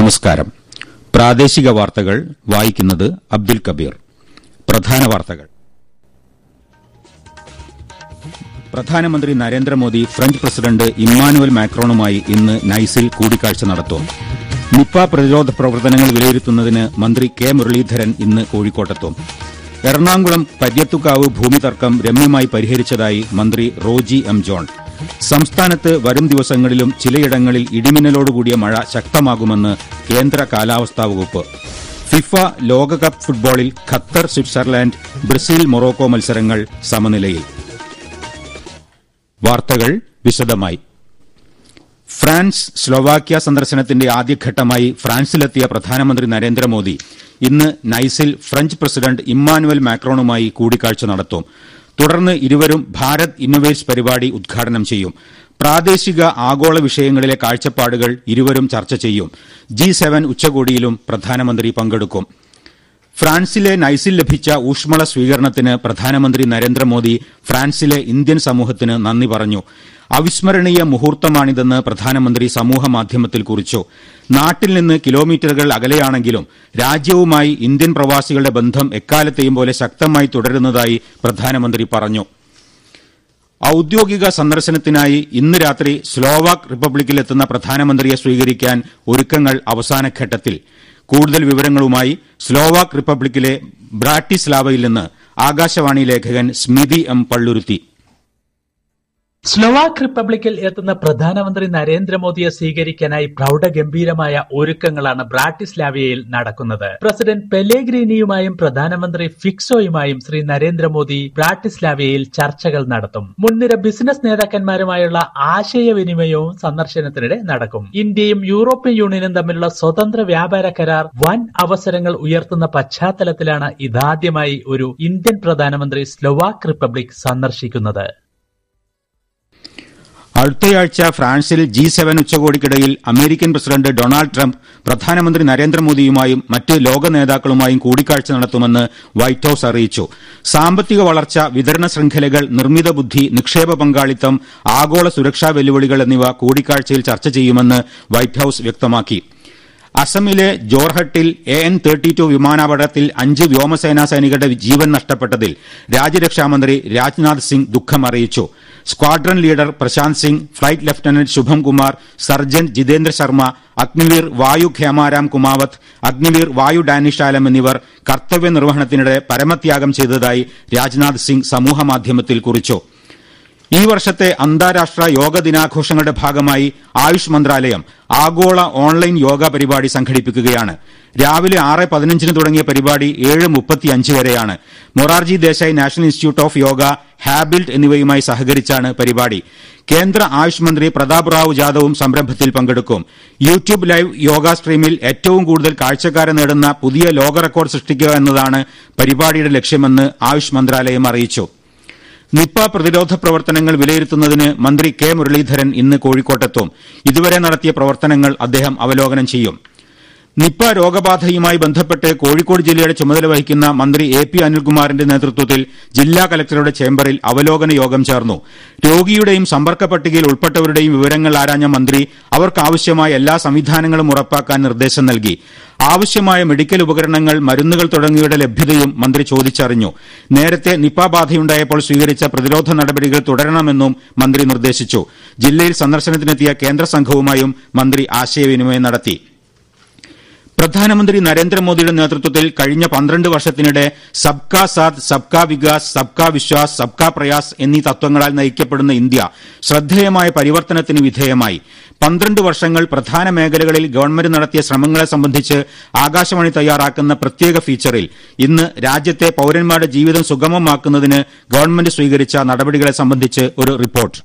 നമസ്കാരം പ്രാദേശിക വാർത്തകൾ വായിക്കുന്നത് അബ്ദുൽ കബീർ പ്രധാന വാർത്തകൾ പ്രധാനമന്ത്രി നരേന്ദ്രമോദി ഫ്രഞ്ച് പ്രസിഡന്റ് ഇമ്മാനുവൽ മാക്രോണുമായി ഇന്ന് നൈസിൽ കൂടിക്കാഴ്ച നടത്തും നിപ്പ പ്രതിരോധ പ്രവർത്തനങ്ങൾ വിലയിരുത്തുന്നതിന് മന്ത്രി കെ മുരളീധരൻ ഇന്ന് കോഴിക്കോട്ടെത്തും എറണാകുളം പര്യത്തുകാവ് ഭൂമി തർക്കം രമ്യമായി പരിഹരിച്ചതായി മന്ത്രി റോജി എം ജോൺ സംസ്ഥാനത്ത് വരും ദിവസങ്ങളിലും ചിലയിടങ്ങളിൽ ഇടിമിന്നലോടുകൂടിയ മഴ ശക്തമാകുമെന്ന് കേന്ദ്ര കാലാവസ്ഥാ വകുപ്പ് ഫിഫ ലോകകപ്പ് ഫുട്ബോളിൽ ഖത്തർ സ്വിറ്റ്സർലാൻഡ് ബ്രസീൽ മൊറോക്കോ മത്സരങ്ങൾ സമനിലയിൽ വാർത്തകൾ വിശദമായി ഫ്രാൻസ് സ്ലോവാക്യ സന്ദർശനത്തിന്റെ ആദ്യഘട്ടമായി ഫ്രാൻസിലെത്തിയ പ്രധാനമന്ത്രി നരേന്ദ്രമോദി ഇന്ന് നൈസിൽ ഫ്രഞ്ച് പ്രസിഡന്റ് ഇമ്മാനുവൽ മാക്രോണുമായി കൂടിക്കാഴ്ച നടത്തും തുടർന്ന് ഇരുവരും ഭാരത് ഇന്നൊവേറ്റ്സ് പരിപാടി ഉദ്ഘാടനം ചെയ്യും പ്രാദേശിക ആഗോള വിഷയങ്ങളിലെ കാഴ്ചപ്പാടുകൾ ഇരുവരും ചർച്ച ചെയ്യും ജി സെവൻ ഉച്ചകോടിയിലും പ്രധാനമന്ത്രി പങ്കെടുക്കും ഫ്രാൻസിലെ നൈസിൽ ലഭിച്ച ഊഷ്മള സ്വീകരണത്തിന് പ്രധാനമന്ത്രി നരേന്ദ്രമോദി ഫ്രാൻസിലെ ഇന്ത്യൻ സമൂഹത്തിന് നന്ദി പറഞ്ഞു അവിസ്മരണീയ മുഹൂർത്തമാണിതെന്ന് പ്രധാനമന്ത്രി സമൂഹമാധ്യമത്തിൽ കുറിച്ചു നാട്ടിൽ നിന്ന് കിലോമീറ്ററുകൾ അകലെയാണെങ്കിലും രാജ്യവുമായി ഇന്ത്യൻ പ്രവാസികളുടെ ബന്ധം എക്കാലത്തെയും പോലെ ശക്തമായി തുടരുന്നതായി പ്രധാനമന്ത്രി പറഞ്ഞു ഔദ്യോഗിക സന്ദർശനത്തിനായി ഇന്ന് രാത്രി സ്ലോവാക് റിപ്പബ്ലിക്കിലെത്തുന്ന പ്രധാനമന്ത്രിയെ സ്വീകരിക്കാൻ ഒരുക്കങ്ങൾ അവസാനഘട്ടത്തിൽ കൂടുതൽ വിവരങ്ങളുമായി സ്ലോവാക് റിപ്പബ്ലിക്കിലെ ബ്രാറ്റിസ്ലാവയിൽ നിന്ന് ആകാശവാണി ലേഖകൻ സ്മിതി എം പള്ളുരുത്തി സ്ലോവാക് റിപ്പബ്ലിക്കിൽ എത്തുന്ന പ്രധാനമന്ത്രി നരേന്ദ്രമോദിയെ സ്വീകരിക്കാനായി പ്രൗഢഗംഭീരമായ ഒരുക്കങ്ങളാണ് ബ്രാറ്റിസ്ലാവിയയിൽ നടക്കുന്നത് പ്രസിഡന്റ് പെലേഗ്രീനിയുമായും പ്രധാനമന്ത്രി ഫിക്സോയുമായും ശ്രീ നരേന്ദ്രമോദി ബ്രാറ്റിസ്ലാവിയയിൽ ചർച്ചകൾ നടത്തും മുൻനിര ബിസിനസ് നേതാക്കന്മാരുമായുള്ള ആശയവിനിമയവും സന്ദർശനത്തിനിടെ നടക്കും ഇന്ത്യയും യൂറോപ്യൻ യൂണിയനും തമ്മിലുള്ള സ്വതന്ത്ര വ്യാപാര കരാർ വൻ അവസരങ്ങൾ ഉയർത്തുന്ന പശ്ചാത്തലത്തിലാണ് ഇതാദ്യമായി ഒരു ഇന്ത്യൻ പ്രധാനമന്ത്രി സ്ലോവാക് റിപ്പബ്ലിക് സന്ദർശിക്കുന്നത് അടുത്തയാഴ്ച ഫ്രാൻസിൽ ജി സെവൻ ഉച്ചകോടിക്കിടയിൽ അമേരിക്കൻ പ്രസിഡന്റ് ഡൊണാൾഡ് ട്രംപ് പ്രധാനമന്ത്രി നരേന്ദ്രമോദിയുമായും മറ്റ് ലോക നേതാക്കളുമായും കൂടിക്കാഴ്ച നടത്തുമെന്ന് വൈറ്റ് ഹൌസ് അറിയിച്ചു സാമ്പത്തിക വളർച്ച വിതരണ ശൃംഖലകൾ നിർമ്മിത ബുദ്ധി നിക്ഷേപ പങ്കാളിത്തം ആഗോള സുരക്ഷാ വെല്ലുവിളികൾ എന്നിവ കൂടിക്കാഴ്ചയിൽ ചർച്ച ചെയ്യുമെന്ന് വൈറ്റ് ഹൌസ് വ്യക്തമാക്കി അസമിലെ ജോർഹട്ടിൽ എ എൻ തേർട്ടി ടു വിമാനാപകടത്തിൽ അഞ്ച് വ്യോമസേനാ സൈനികരുടെ ജീവൻ നഷ്ടപ്പെട്ടതിൽ രാജ്യരക്ഷാമന്ത്രി രാജ്നാഥ് സിംഗ് ദുഃഖം അറിയിച്ചു squadron leader Prashant Singh flight lieutenant Shubham Kumar sergeant Jitendra Sharma Agniveer Vayu Khemaram കുമാവത്ത് Agniveer വായു ഡാനിഷാലം എന്നിവർ കർത്തവ്യ നിർവഹണത്തിനിടെ പരമത്യാഗം ചെയ്തതായി രാജ്നാഥ് സിംഗ് സമൂഹമാധ്യമത്തിൽ കുറിച്ചു ഈ വർഷത്തെ അന്താരാഷ്ട്ര യോഗ ദിനാഘോഷങ്ങളുടെ ഭാഗമായി ആയുഷ് മന്ത്രാലയം ആഗോള ഓൺലൈൻ യോഗ പരിപാടി സംഘടിപ്പിക്കുകയാണ് രാവിലെ ആറ് പതിനഞ്ചിന് തുടങ്ങിയ പരിപാടി ഏഴ് മുപ്പത്തിയഞ്ച് വരെയാണ് Morarji Desai national institute of yoga Habuild എന്നിവയുമായി സഹകരിച്ചാണ് പരിപാടി കേന്ദ്ര ആയുഷ് മന്ത്രി പ്രതാപ് റാവു ജാദവും സംരംഭത്തിൽ പങ്കെടുക്കും യൂട്യൂബ് ലൈവ് യോഗ സ്ട്രീമിൽ ഏറ്റവും കൂടുതൽ കാഴ്ചക്കാരെ നേടുന്ന പുതിയ ലോക റെക്കോർഡ് സൃഷ്ടിക്കുക എന്നതാണ് പരിപാടിയുടെ ലക്ഷ്യമെന്ന് ആയുഷ് മന്ത്രാലയം അറിയിച്ചു നിപ്പ പ്രതിരോധ പ്രവർത്തനങ്ങൾ വിലയിരുത്തുന്നതിന് മന്ത്രി കെ മുരളീധരൻ ഇന്ന് കോഴിക്കോട്ടെത്തും ഇതുവരെ നടത്തിയ പ്രവർത്തനങ്ങൾ അദ്ദേഹം അവലോകനം ചെയ്യും നിപ്പ രോഗബാധയുമായി ബന്ധപ്പെട്ട് കോഴിക്കോട് ജില്ലയുടെ ചുമതല വഹിക്കുന്ന മന്ത്രി എ പി അനിൽകുമാറിന്റെ നേതൃത്വത്തിൽ ജില്ലാ കലക്ടറുടെ ചേംബറിൽ അവലോകന യോഗം ചേർന്നു രോഗിയുടെയും സമ്പർക്ക പട്ടികയിൽ ഉൾപ്പെട്ടവരുടെയും വിവരങ്ങൾ ആരാഞ്ഞ മന്ത്രി അവർക്കാവശ്യമായ എല്ലാ സംവിധാനങ്ങളും ഉറപ്പാക്കാൻ നിർദ്ദേശം നൽകി ആവശ്യമായ മെഡിക്കൽ ഉപകരണങ്ങൾ മരുന്നുകൾ തുടങ്ങിയവയുടെ ലഭ്യതയും മന്ത്രി ചോദിച്ചറിഞ്ഞു നേരത്തെ നിപ്പ ബാധയുണ്ടായപ്പോൾ സ്വീകരിച്ച പ്രതിരോധ നടപടികൾ തുടരണമെന്നും മന്ത്രി നിർദ്ദേശിച്ചു ജില്ലയിൽ സന്ദർശനത്തിനെത്തിയ കേന്ദ്ര സംഘവുമായും മന്ത്രി ആശയവിനിമയം നടത്തി പ്രധാനമന്ത്രി നരേന്ദ്രമോദിയുടെ നേതൃത്വത്തിൽ കഴിഞ്ഞ പന്ത്രണ്ട് വർഷത്തിനിടെ സബ്കാ സാത്ത് സബ്കാ വികാസ് സബ്കാ വിശ്വാസ് സബ്കാ പ്രയാസ് എന്നീ തത്വങ്ങളാൽ നയിക്കപ്പെടുന്ന ഇന്ത്യ ശ്രദ്ധേയമായ പരിവർത്തനത്തിന് വിധേയമായി പന്ത്രണ്ട് വർഷങ്ങൾ പ്രധാന മേഖലകളിൽ ഗവൺമെന്റ് നടത്തിയ ശ്രമങ്ങളെ സംബന്ധിച്ച് ആകാശവാണി തയ്യാറാക്കുന്ന പ്രത്യേക ഫീച്ചറിൽ ഇന്ന് രാജ്യത്തെ പൌരന്മാരുടെ ജീവിതം സുഗമമാക്കുന്നതിന് ഗവൺമെന്റ് സ്വീകരിച്ച നടപടികളെ സംബന്ധിച്ച് ഒരു റിപ്പോർട്ട്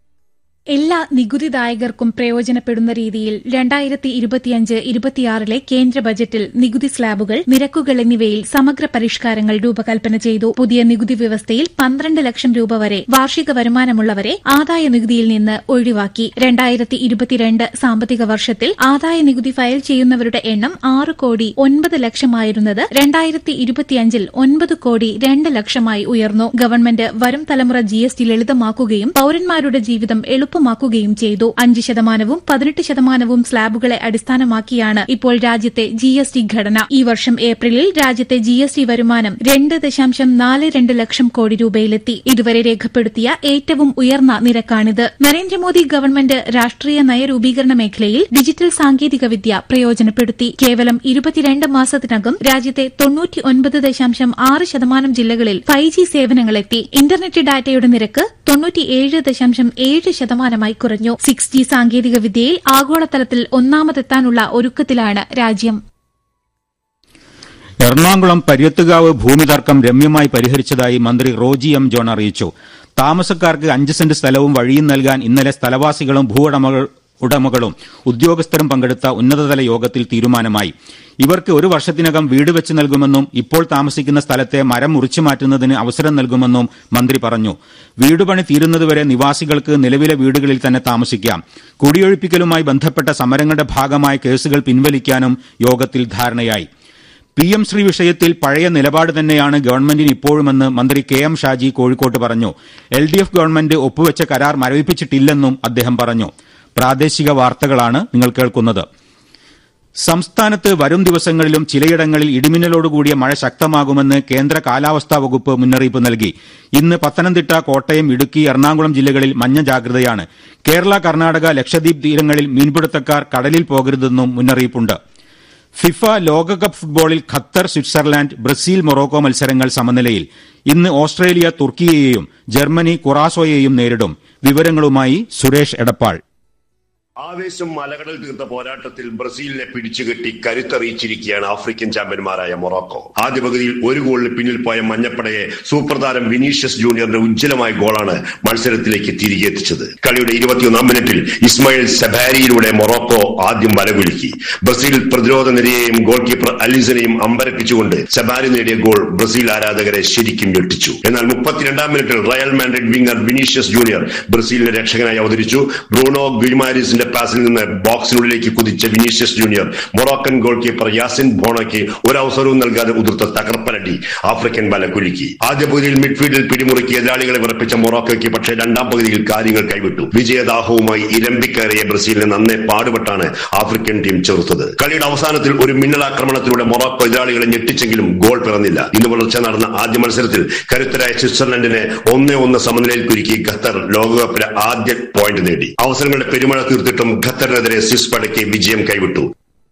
എല്ലാ നികുതിദായകർക്കും പ്രയോജനപ്പെടുന്ന രീതിയിൽ രണ്ടായിരത്തി ഇരുപത്തിയഞ്ച് ഇരുപത്തിയാറിലെ കേന്ദ്ര ബജറ്റിൽ നികുതി സ്ലാബുകൾ നിരക്കുകൾ എന്നിവയിൽ സമഗ്ര പരിഷ്കാരങ്ങൾ രൂപകൽപ്പന ചെയ്തു പുതിയ നികുതി വ്യവസ്ഥയിൽ പന്ത്രണ്ട് ലക്ഷം രൂപ വരെ വാർഷിക വരുമാനമുള്ളവരെ ആദായ നികുതിയിൽ നിന്ന് ഒഴിവാക്കി രണ്ടായിരത്തി ഇരുപത്തിരണ്ട് സാമ്പത്തിക വർഷത്തിൽ ആദായ നികുതി ഫയൽ ചെയ്യുന്നവരുടെ എണ്ണം ആറ് കോടി ഒൻപത് ലക്ഷമായിരുന്നത് രണ്ടായിരത്തി ഇരുപത്തിയഞ്ചിൽ ഒൻപത് കോടി രണ്ട് ലക്ഷമായി ഉയർന്നു ഗവൺമെന്റ് വരും തലമുറ ജി എസ് ടി ലളിതമാക്കുകയും പൌരന്മാരുടെ ജീവിതം എളുപ്പ എളുപ്പമാക്കുകയും ചെയ്തു അഞ്ച് ശതമാനവും പതിനെട്ട് ശതമാനവും സ്ലാബുകളെ അടിസ്ഥാനമാക്കിയാണ് ഇപ്പോൾ രാജ്യത്തെ ജി എസ് ടി ഘടന ഈ വർഷം ഏപ്രിലിൽ രാജ്യത്തെ ജി എസ് ടി വരുമാനം രണ്ട് ദശാംശം നാല് രണ്ട് ലക്ഷം കോടി രൂപയിലെത്തി ഇതുവരെ രേഖപ്പെടുത്തിയ ഏറ്റവും ഉയർന്ന നിരക്കാണിത് നരേന്ദ്രമോദി ഗവൺമെന്റ് രാഷ്ട്രീയ നയരൂപീകരണ മേഖലയിൽ ഡിജിറ്റൽ സാങ്കേതികവിദ്യ പ്രയോജനപ്പെടുത്തി കേവലം ഇരുപത്തിരണ്ട് മാസത്തിനകം രാജ്യത്തെ തൊണ്ണൂറ്റിയൊൻപത് ദശാംശം ആറ് ശതമാനം ജില്ലകളിൽ ഫൈവ് ജി സേവനങ്ങളെത്തി ഇന്റർനെറ്റ് ഡാറ്റയുടെ നിരക്ക് തൊണ്ണൂറ്റിയേഴ് ദശാംശം ഏഴ് ശതമാനമായി കുറഞ്ഞു സിക്സ് ജി സാങ്കേതികവിദ്യയിൽ ആഗോളതലത്തിൽ ഒന്നാമതെത്താനുള്ള ഒരുക്കത്തിലാണ് രാജ്യം എറണാകുളം പര്യത്തുകാവ് ഭൂമി തർക്കം രമ്യമായി പരിഹരിച്ചതായി മന്ത്രി റോജി എം ജോൺ അറിയിച്ചു താമസക്കാർക്ക് അഞ്ച് സെന്റ് സ്ഥലവും വഴിയും നൽകാൻ ഇന്നലെ സ്ഥലവാസികളും ഭൂവുടമകൾ ഉടമകളും ഉദ്യോഗസ്ഥരും പങ്കെടുത്ത ഉന്നതതല യോഗത്തിൽ തീരുമാനമായി ഇവർക്ക് ഒരു വർഷത്തിനകം വീട് വെച്ച് നൽകുമെന്നും ഇപ്പോൾ താമസിക്കുന്ന സ്ഥലത്തെ മരം മുറിച്ചു മാറ്റുന്നതിന് അവസരം നൽകുമെന്നും മന്ത്രി പറഞ്ഞു വീടുപണി തീരുന്നതുവരെ നിവാസികൾക്ക് നിലവിലെ വീടുകളിൽ തന്നെ താമസിക്കാം കുടിയൊഴിപ്പിക്കലുമായി ബന്ധപ്പെട്ട സമരങ്ങളുടെ ഭാഗമായ കേസുകൾ പിൻവലിക്കാനും യോഗത്തിൽ ധാരണയായി പി എം ശ്രീ വിഷയത്തിൽ പഴയ നിലപാട് തന്നെയാണ് ഗവൺമെന്റിന് ഇപ്പോഴുമെന്ന് മന്ത്രി കെ എം ഷാജി കോഴിക്കോട്ട് പറഞ്ഞു എൽ ഡി എഫ് ഗവൺമെന്റ് ഒപ്പുവെച്ച കരാർ മരവിപ്പിച്ചിട്ടില്ലെന്നും അദ്ദേഹം പറഞ്ഞു പ്രാദേശിക വാർത്തകളാണ് നിങ്ങൾ കേൾക്കുന്നത് സംസ്ഥാനത്ത് വരും ദിവസങ്ങളിലും ചിലയിടങ്ങളിൽ ഇടിമിന്നലോടുകൂടിയ മഴ ശക്തമാകുമെന്ന് കേന്ദ്ര കാലാവസ്ഥാ വകുപ്പ് മുന്നറിയിപ്പ് നൽകി ഇന്ന് പത്തനംതിട്ട കോട്ടയം ഇടുക്കി എറണാകുളം ജില്ലകളിൽ മഞ്ഞ ജാഗ്രതയാണ് കേരള കർണാടക ലക്ഷദ്വീപ് തീരങ്ങളിൽ മീൻപിടുത്തക്കാർ കടലിൽ പോകരുതെന്നും മുന്നറിയിപ്പുണ്ട് ഫിഫ ലോകകപ്പ് ഫുട്ബോളിൽ ഖത്തർ സ്വിറ്റ്സർലാൻഡ് ബ്രസീൽ മൊറോക്കോ മത്സരങ്ങൾ സമനിലയിൽ ഇന്ന് ഓസ്ട്രേലിയ തുർക്കിയെയും ജർമ്മനി കുറാസോയെയും നേരിടും വിവരങ്ങളുമായി സുരേഷ് എടപ്പാൾ ആവേശം മലകടൽ തീർത്ത പോരാട്ടത്തിൽ ബ്രസീലിനെ പിടിച്ചുകെട്ടി കരുത്തറിയിച്ചിരിക്കുകയാണ് ആഫ്രിക്കൻ ചാമ്പ്യന്മാരായ മൊറോക്കോ ആദ്യ പകുതിയിൽ ഒരു ഗോളിന് പിന്നിൽ പോയ മഞ്ഞപ്പടയെ സൂപ്പർ താരം വിനീഷ്യസ് ജൂനിയറിന്റെ ഉജ്ജ്വലമായ ഗോളാണ് മത്സരത്തിലേക്ക് തിരികെ എത്തിച്ചത് കളിയുടെ ഇരുപത്തിയൊന്നാം മിനിറ്റിൽ ഇസ്മായിൽ സെബാരിയിലൂടെ മൊറോക്കോ ആദ്യം വലകുലുക്കി ബ്രസീൽ പ്രതിരോധ നിരയെയും ഗോൾ കീപ്പർ അലിസനെയും അമ്പരപ്പിച്ചുകൊണ്ട് സെബാരി നേടിയ ഗോൾ ബ്രസീൽ ആരാധകരെ ശരിക്കും ഞെട്ടിച്ചു എന്നാൽ മുപ്പത്തിരണ്ടാം മിനിറ്റിൽ Real Madrid winger Vinicius junior ബ്രസീലിന്റെ രക്ഷകനായി അവതരിച്ചു ബ്രൂണോ ഗുയ്മാരിസിന്റെ പാസിൽ നിന്ന് ബോക്സിനുള്ളിലേക്ക് കുതിച്ച Vinicius junior Moroccan goalkeeper Yassine ബോണയ്ക്ക് ഒരു അവസരവും നൽകാതെ ഉതിർത്ത തകർപ്പനടി ആഫ്രിക്കൻ വല കുലുക്കി ആദ്യ പകുതിയിൽ മിഡ്ഫീൽഡിൽ പിടിമുറുക്കി എതിരാളികളെ വിറപ്പിച്ച മൊറോക്കോയ്ക്ക് പക്ഷേ രണ്ടാം പകുതിയിൽ കാര്യങ്ങൾ കൈവിട്ടു വിജയദാഹവുമായി ഇരമ്പിക്കയറിയ ബ്രസീലിനെ നന്നേ പാടുപെട്ടാണ് ആഫ്രിക്കൻ ടീം ചെറുത്തത് കളിയുടെ അവസാനത്തിൽ ഒരു മിന്നലാക്രമണത്തിലൂടെ മൊറോക്കോ എതിരാളികളെ ഞെട്ടിച്ചെങ്കിലും ഗോൾ പിറന്നില്ല ഇന്ന് പുലർച്ചെ നടന്ന ആദ്യ മത്സരത്തിൽ കരുത്തരായ സ്വിറ്റ്സർലൻഡിനെ ഒന്നേ ഒന്ന് സമനിലയിൽ കുരുക്കി ഖത്തർ ലോകകപ്പിലെ ആദ്യ പോയിന്റ് നേടി അവസരങ്ങളുടെ പെരുമഴ തീർത്തിട്ടും ഖത്തറിനെതിരെ സ്വിസ് പടയ്ക്ക് വിജയം കൈവിട്ടു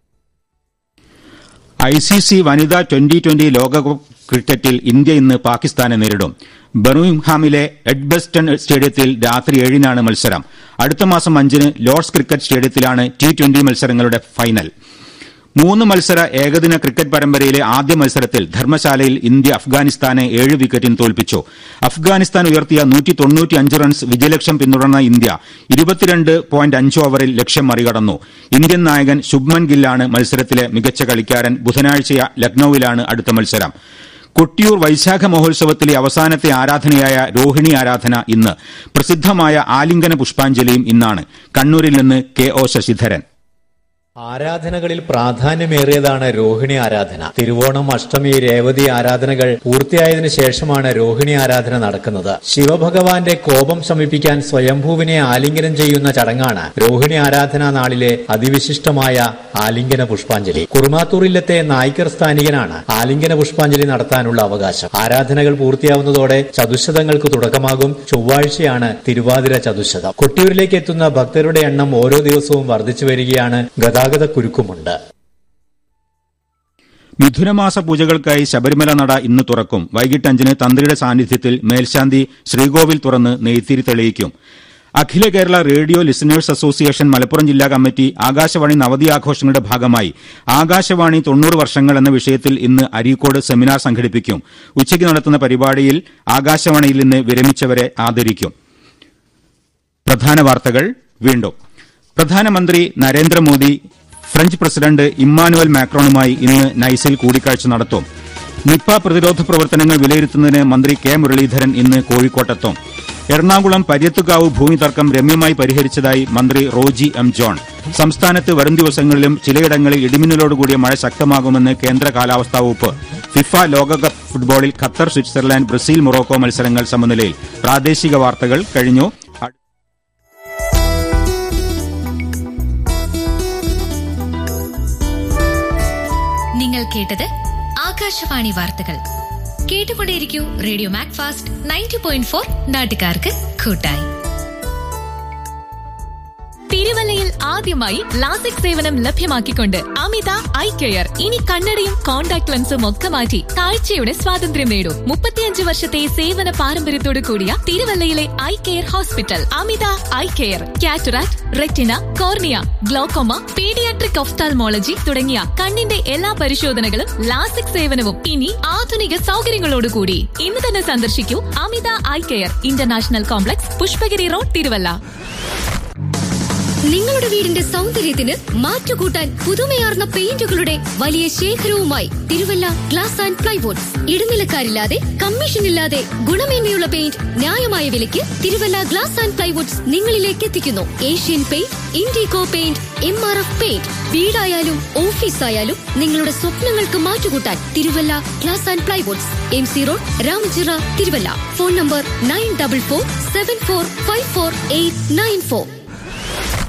ഐ സി സി വനിതാ ട്വന്റി ട്വന്റി ലോകകപ്പ് ക്രിക്കറ്റിൽ ഇന്ത്യ ഇന്ന് പാകിസ്ഥാനെ നേരിടും ബർമിംഗ്ഹാമിലെ എഡ്ബസ്റ്റൺ സ്റ്റേഡിയത്തിൽ രാത്രി ഏഴിനാണ് മത്സരം അടുത്ത മാസം അഞ്ചിന് ലോർഡ്സ് ക്രിക്കറ്റ് സ്റ്റേഡിയത്തിലാണ് ടി ട്വന്റി മത്സരങ്ങളുടെ ഫൈനൽ മൂന്ന് മത്സര ഏകദിന ക്രിക്കറ്റ് പരമ്പരയിലെ ആദ്യ മത്സരത്തിൽ ധർമ്മശാലയിൽ ഇന്ത്യ അഫ്ഗാനിസ്ഥാനെ ഏഴ് വിക്കറ്റിന് തോൽപ്പിച്ചു അഫ്ഗാനിസ്ഥാൻ ഉയർത്തിയ നൂറ്റി തൊണ്ണൂറ്റിയഞ്ച് റൺസ് വിജയലക്ഷ്യം പിന്തുടർന്ന ഇന്ത്യ ഇരുപത്തിരണ്ട് പോയിന്റ് അഞ്ച് ഓവറിൽ ലക്ഷ്യം മറികടന്നു ഇന്ത്യൻ നായകൻ ശുഭ്മൻ ഗില്ലാണ് മത്സരത്തിലെ മികച്ച കളിക്കാരൻ ബുധനാഴ്ച ലക്നൌവിലാണ് അടുത്ത മത്സരം കൊട്ടിയൂർ വൈശാഖ മഹോത്സവത്തിലെ അവസാനത്തെ ആരാധനയായ രോഹിണി ആരാധന ഇന്ന് പ്രസിദ്ധമായ ആലിംഗന പുഷ്പാഞ്ജലിയും ഇന്നാണ് കണ്ണൂരിൽ നിന്ന് കെ ഒ ശശിധരൻ ആരാധനകളിൽ പ്രാധാന്യമേറിയതാണ് രോഹിണി ആരാധന തിരുവോണം അഷ്ടമി രേവതി ആരാധനകൾ പൂർത്തിയായതിനു ശേഷമാണ് രോഹിണി ആരാധന നടക്കുന്നത് ശിവഭഗവാന്റെ കോപം ശമിപ്പിക്കാൻ സ്വയംഭൂവിനെ ആലിംഗനം ചെയ്യുന്ന ചടങ്ങാണ് രോഹിണി ആരാധനാ നാളിലെ അതിവിശിഷ്ടമായ ആലിംഗന പുഷ്പാഞ്ജലി കുറുമാത്തൂരിലത്തെ നായ്ക്കർ സ്ഥാനികനാണ് ആലിംഗന പുഷ്പാഞ്ജലി നടത്താനുള്ള അവകാശം ആരാധനകൾ പൂർത്തിയാവുന്നതോടെ ചതുശതങ്ങൾക്ക് തുടക്കമാകും ചൊവ്വാഴ്ചയാണ് തിരുവാതിര ചതുശതം കൊട്ടിയൂരിലേക്ക് എത്തുന്ന ഭക്തരുടെ എണ്ണം ഓരോ ദിവസവും വർദ്ധിച്ചു വരികയാണ് ഗതാഗത കുരുക്കുമുണ്ട് മിഥുനമാസ പൂജകൾക്കായി ശബരിമല നട ഇന്ന് തുറക്കും വൈകിട്ട് അഞ്ചിന് തന്ത്രിയുടെ സാന്നിധ്യത്തിൽ മേൽശാന്തി ശ്രീകോവിൽ തുറന്ന് നെയ്ത്തിരി തെളിയിക്കും Akhila Kerala radio listeners association Malappuram ജില്ലാ കമ്മിറ്റി ആകാശവാണി നവതി ആഘോഷങ്ങളുടെ ഭാഗമായി ആകാശവാണി തൊണ്ണൂറ് വർഷങ്ങൾ എന്ന വിഷയത്തിൽ ഇന്ന് അരീക്കോട് സെമിനാർ സംഘടിപ്പിക്കും ഉച്ചയ്ക്ക് നടത്തുന്ന പരിപാടിയിൽ ആകാശവാണിയിൽ നിന്ന് വിരമിച്ചവരെ ആദരിക്കും പ്രധാന വാർത്തകൾ വീണ്ടും പ്രധാനമന്ത്രി നരേന്ദ്രമോദി ഫ്രഞ്ച് പ്രസിഡന്റ് ഇമ്മാനുവൽ മാക്രോണുമായി ഇന്ന് നൈസിൽ കൂടിക്കാഴ്ച നടത്തും നിപ്പ പ്രതിരോധ പ്രവർത്തനങ്ങൾ വിലയിരുത്തുന്നതിന് മന്ത്രി കെ മുരളീധരൻ ഇന്ന് കോഴിക്കോട്ടെത്തും എറണാകുളം പര്യത്തുകാവ് ഭൂമി തർക്കം രമ്യമായി പരിഹരിച്ചതായി മന്ത്രി റോജി എം ജോൺ സംസ്ഥാനത്ത് വരും ദിവസങ്ങളിലും ചിലയിടങ്ങളിൽ ഇടിമിന്നലോടുകൂടിയ മഴ ശക്തമാകുമെന്ന് കേന്ദ്ര കാലാവസ്ഥാ വകുപ്പ് ഫിഫ ലോകകപ്പ് ഫുട്ബോളിൽ ഖത്തർ സ്വിറ്റ്സർലാൻഡ് ബ്രസീൽ മൊറോക്കോ മത്സരങ്ങൾ സമനിലയിൽ പ്രാദേശിക വാർത്തകൾ കഴിഞ്ഞു നിങ്ങൾ കേട്ടത് ആകാശവാണി വാർത്തകൾ കേട്ടുകൊണ്ടേയിരിക്കൂ radio Mac fast ninety point four നാട്ടുകാർക്ക് കൂട്ടായി തിരുവല്ലയിൽ ആദ്യമായി ലാസിക് സേവനം ലഭ്യമാക്കിക്കൊണ്ട് അമിത ഐ കെയർ ഇനി കണ്ണടയും കോൺടാക്ട് ലെൻസും ഒക്കെ മാറ്റി കാഴ്ചയുടെ സ്വാതന്ത്ര്യം നേടൂ മുപ്പത്തിയഞ്ച് വർഷത്തെ സേവന പാരമ്പര്യത്തോടു കൂടിയ തിരുവല്ലയിലെ eye care hospital Amitha eye care cataract retina cornea glaucoma paediatric ophthalmology തുടങ്ങിയ കണ്ണിന്റെ എല്ലാ പരിശോധനകളും ലാസിക് സേവനവും ഇനി ആധുനിക സൗകര്യങ്ങളോടുകൂടി ഇന്ന് തന്നെ സന്ദർശിക്കൂ Amitha eye care international complex Pushpagiri road Thiruvalla നിങ്ങളുടെ വീടിന്റെ സൗന്ദര്യത്തിന് മാറ്റുകൂട്ടാൻ പുതുമയാർന്ന പെയിന്റുകളുടെ വലിയ ശേഖരവുമായി തിരുവല്ല ഗ്ലാസ് ആൻഡ് പ്ലൈവുഡ്സ് ഇടനിലക്കാരില്ലാതെ കമ്മീഷൻ ഇല്ലാതെ ഗുണമേന്മയുള്ള പെയിന്റ് ന്യായമായ വിലയ്ക്ക് തിരുവല്ല ഗ്ലാസ് ആൻഡ് പ്ലൈവുഡ്സ് നിങ്ങളിലേക്ക് എത്തിക്കുന്നു Asian paint Indigo paint M R F paint വീടായാലും ഓഫീസായാലും നിങ്ങളുടെ സ്വപ്നങ്ങൾക്ക് മാറ്റുകൂട്ടാൻ Thiruvalla glass and plywoods M C road Ramachira Thiruvalla phone number nine double four seven four five four eight nine four